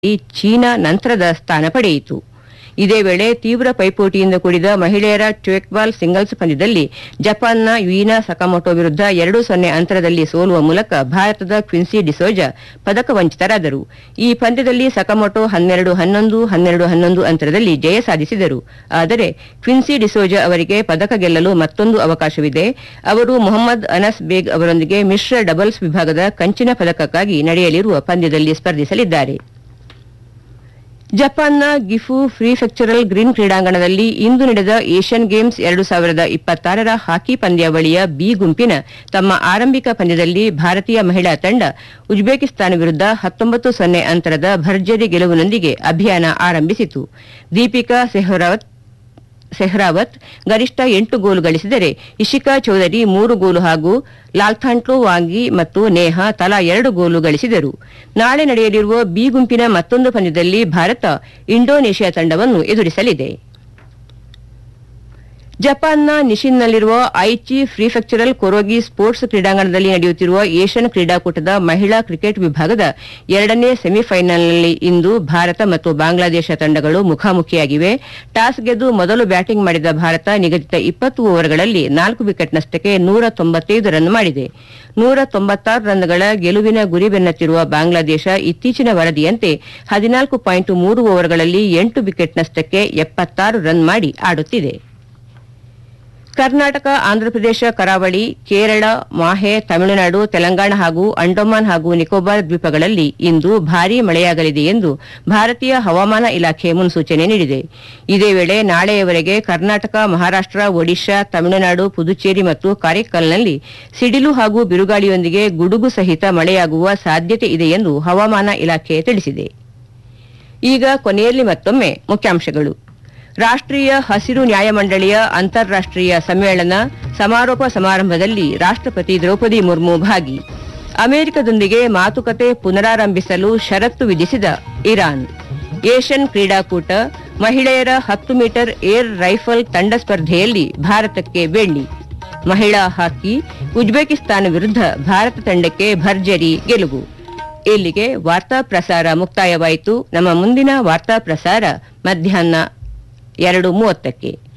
ಈ ಚೀನಾ ನಂತರದ ಸ್ಥಾನ ಪಡೆಯಿತು ಇದೇ ವೇಳೆ ತೀವ್ರ ಪೈಪೋಟಿಯಿಂದ ಕೂಡಿದ ಮಹಿಳೆಯರ ಟ್ವೇಕ್ಬಾಲ್ ಸಿಂಗಲ್ಸ್ ಪಂದ್ಯದಲ್ಲಿ ಜಪಾನ್ನ ಯುಯಿನಾ ಸಕಾಮೋಟೋ ವಿರುದ್ಧ ಎರಡು ಸೊನ್ನೆ ಅಂತರದಲ್ಲಿ ಸೋಲುವ ಮೂಲಕ ಭಾರತದ ಕ್ವಿನ್ಸಿ ಡಿಸೋಜ ಪದಕ ವಂಚಿತರಾದರು ಈ ಪಂದ್ಯದಲ್ಲಿ ಸಕಾಮೋಟೋ ಹನ್ನೆರಡು ಹನ್ನೊಂದು ಹನ್ನೆರಡು ಹನ್ನೊಂದು ಅಂತರದಲ್ಲಿ ಜಯ ಸಾಧಿಸಿದರು ಆದರೆ ಕ್ವಿನ್ಸಿ ಡಿಸೋಜ ಅವರಿಗೆ ಪದಕ ಗೆಲ್ಲಲು ಮತ್ತೊಂದು ಅವಕಾಶವಿದೆ ಅವರು ಮೊಹಮ್ಮದ್ ಅನಸ್ ಬೇಗ್ ಅವರೊಂದಿಗೆ ಮಿಶ್ರ ಡಬಲ್ಸ್ ವಿಭಾಗದ ಕಂಚಿನ ಪದಕಕ್ಕಾಗಿ ನಡೆಯಲಿರುವ ಪಂದ್ಯದಲ್ಲಿ ಸ್ಪರ್ಧಿಸಲಿದ್ದಾರೆ ಜಪಾನ್ನ ಗಿಫು ಪ್ರಿಫೆಕ್ಚರಲ್ ಗ್ರೀನ್ ಕ್ರೀಡಾಂಗಣದಲ್ಲಿ ಇಂದು ನಡೆದ ಏಷ್ಯನ್ ಗೇಮ್ಸ್ ಎರಡು ಸಾವಿರದ ಇಪ್ಪತ್ತಾರರ ಹಾಕಿ ಪಂದ್ಯಾವಳಿಯ ಬಿ ಗುಂಪಿನ ತಮ್ಮ ಆರಂಭಿಕ ಪಂದ್ಯದಲ್ಲಿ ಭಾರತೀಯ ಮಹಿಳಾ ತಂಡ ಉಜ್ಬೇಕಿಸ್ತಾನ ವಿರುದ್ಧ ಹತ್ತೊಂಬತ್ತು ಸೊನ್ನೆ ಅಂತರದ ಭರ್ಜರಿ ಗೆಲುವಿನೊಂದಿಗೆ ಅಭಿಯಾನ ಆರಂಭಿಸಿತು ದೀಪಿಕಾ ಸೆಹ್ರಾವತ್ ಸೆಹ್ರಾವತ್ ಗರಿಷ್ಠ ಎಂಟು ಗೋಲು ಗಳಿಸಿದರೆ ಇಶಿಕಾ ಚೌಧರಿ ಮೂರು ಗೋಲು ಹಾಗೂ ಲಾಲ್ಥಾಂಟ್ಲೋ ವಾಂಗಿ ಮತ್ತು ನೇಹಾ ತಲಾ ಎರಡು ಗೋಲು ಗಳಿಸಿದರು ನಾಳೆ ನಡೆಯಲಿರುವ ಬಿ ಗುಂಪಿನ ಮತ್ತೊಂದು ಪಂದ್ಯದಲ್ಲಿ ಭಾರತ ಇಂಡೋನೇಷ್ಯಾ ತಂಡವನ್ನು ಎದುರಿಸಲಿದೆ ಜಪಾನ್ನ ನಿಶಿನ್ನಲ್ಲಿರುವ ಐಚಿ ಪ್ರಿಫೆಕ್ಚರಲ್ ಕೊರೋಗಿ ಸ್ಪೋರ್ಟ್ಸ್ ಕ್ರೀಡಾಂಗಣದಲ್ಲಿ ನಡೆಯುತ್ತಿರುವ ಏಷ್ಯನ್ ಕ್ರೀಡಾಕೂಟದ ಮಹಿಳಾ ಕ್ರಿಕೆಟ್ ವಿಭಾಗದ ಎರಡನೇ ಸೆಮಿಫೈನಲ್ನಲ್ಲಿ ಇಂದು ಭಾರತ ಮತ್ತು ಬಾಂಗ್ಲಾದೇಶ ತಂಡಗಳು ಮುಖಾಮುಖಿಯಾಗಿವೆ ಟಾಸ್ ಗೆದ್ದು ಮೊದಲು ಬ್ಯಾಟಿಂಗ್ ಮಾಡಿದ ಭಾರತ ನಿಗದಿತ ಇಪ್ಪತ್ತು ಓವರ್ಗಳಲ್ಲಿ ನಾಲ್ಕು ವಿಕೆಟ್ನಷ್ಟಕ್ಕೆ ನೂರ ತೊಂಬತ್ತೈದು ರನ್ ಮಾಡಿದೆ ನೂರ ತೊಂಬತ್ತಾರು ರನ್ಗಳ ಗೆಲುವಿನ ಗುರಿ ಬೆನ್ನತ್ತಿರುವ ಬಾಂಗ್ಲಾದೇಶ ಇತ್ತೀಚಿನ ವರದಿಯಂತೆ ಹದಿನಾಲ್ಕು ಪಾಯಿಂಟ್ ಮೂರು ಓವರ್ಗಳಲ್ಲಿ ಎಂಟು ವಿಕೆಟ್ನಷ್ಟಕ್ಕೆ ಎಪ್ಪತ್ತಾರು ರನ್ ಮಾಡಿ ಆಡುತ್ತಿದೆ ಕರ್ನಾಟಕ ಆಂಧ್ರಪ್ರದೇಶ ಕರಾವಳಿ ಕೇರಳ ಮಾಹೆ ತಮಿಳುನಾಡು ತೆಲಂಗಾಣ ಹಾಗೂ ಅಂಡಮಾನ್ ಹಾಗೂ ನಿಕೋಬಾರ್ ದ್ವೀಪಗಳಲ್ಲಿ ಇಂದು ಭಾರೀ ಮಳೆಯಾಗಲಿದೆ ಎಂದು ಭಾರತೀಯ ಹವಾಮಾನ ಇಲಾಖೆ ಮುನ್ಸೂಚನೆ ನೀಡಿದೆ ಇದೇ ವೇಳೆ ನಾಳೆಯವರೆಗೆ ಕರ್ನಾಟಕ ಮಹಾರಾಷ್ಟ್ರ ಒಡಿಶಾ ತಮಿಳುನಾಡು ಪುದುಚೇರಿ ಮತ್ತು ಕಾರೈಕಲ್ನಲ್ಲಿ ಸಿಡಿಲು ಹಾಗೂ ಬಿರುಗಾಳಿಯೊಂದಿಗೆ ಗುಡುಗು ಸಹಿತ ಮಳೆಯಾಗುವ ಸಾಧ್ಯತೆ ಇದೆ ಎಂದು ಹವಾಮಾನ ಇಲಾಖೆ ತಿಳಿಸಿದೆ ಈಗ ಕೊನೆಯಲ್ಲಿ ಮತ್ತೊಮ್ಮೆ ಮುಖ್ಯಾಂಶಗಳು ರಾಷ್ಟ್ರೀಯ ಹಸಿರು ನ್ಯಾಯಮಂಡಳಿಯ ಅಂತಾರಾಷ್ಟ್ರೀಯ ಸಮ್ಮೇಳನ ಸಮಾರೋಪ ಸಮಾರಂಭದಲ್ಲಿ ರಾಷ್ಟ್ರಪತಿ ದ್ರೌಪದಿ ಮುರ್ಮು ಭಾಗಿ ಅಮೆರಿಕದೊಂದಿಗೆ ಮಾತುಕತೆ ಪುನರಾರಂಭಿಸಲು ಷರತ್ತು ವಿಧಿಸಿದ ಇರಾನ್ ಏಷ್ಯನ್ ಕ್ರೀಡಾಕೂಟ ಮಹಿಳೆಯರ ಹತ್ತು ಮೀಟರ್ ಏರ್ ರೈಫಲ್ ತಂಡ ಸ್ಪರ್ಧೆಯಲ್ಲಿ ಭಾರತಕ್ಕೆ ಬೆಳ್ಳಿ ಮಹಿಳಾ ಹಾಕಿ ಉಜ್ಬೇಕಿಸ್ತಾನ ವಿರುದ್ಧ ಭಾರತ ತಂಡಕ್ಕೆ ಭರ್ಜರಿ ಗೆಲುವು ಇಲ್ಲಿಗೆ ವಾರ್ತಾ ಪ್ರಸಾರ ಮುಕ್ತಾಯವಾಯಿತು ನಮ್ಮ ಮುಂದಿನ ವಾರ್ತಾ ಪ್ರಸಾರ ಮಧ್ಯಾಹ್ನ ಎರಡು ಮೂವತ್ತಕ್ಕೆ